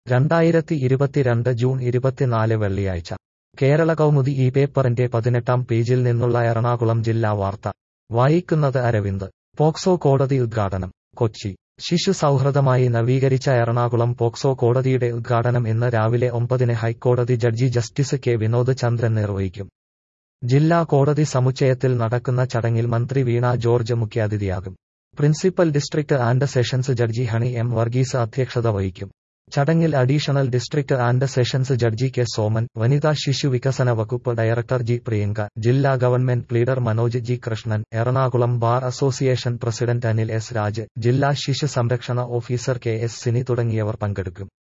രണ്ടായിരത്തി ഇരുപത്തിരണ്ട് ജൂൺ ഇരുപത്തിനാല് വെള്ളിയാഴ്ച കേരള കൗമുദി ഈ പേപ്പറിന്റെ പതിനെട്ടാം പേജിൽ നിന്നുള്ള എറണാകുളം ജില്ലാ വാർത്ത വായിക്കുന്നത് അരവിന്ദ് പോക്സോ കോടതി ഉദ്ഘാടനം കൊച്ചി ശിശു സൗഹൃദമായി നവീകരിച്ച എറണാകുളം പോക്സോ കോടതിയുടെ ഉദ്ഘാടനം ഇന്ന് രാവിലെ ഒമ്പതിന് ഹൈക്കോടതി judge justice K Vinod Chandran നിർവഹിക്കും ജില്ലാ കോടതി സമുച്ചയത്തിൽ നടക്കുന്ന ചടങ്ങിൽ മന്ത്രി വീണ ജോർജ് മുഖ്യാതിഥിയാകും principal district and sessions judge Honey M Varghese അധ്യക്ഷത വഹിക്കും ചടങ്ങിൽ additional district and sessions judge K Soman വനിതാ ശിശു വികസന വകുപ്പ് ഡയറക്ടർ ജി പ്രിയങ്ക ജില്ലാ government pleader Manoj G Krishnan Ernakulam bar association president Anil S Raj ജില്ലാ ശിശു സംരക്ഷണ ഓഫീസർ കെ എസ് സിനി തുടങ്ങിയവർ പങ്കെടുക്കും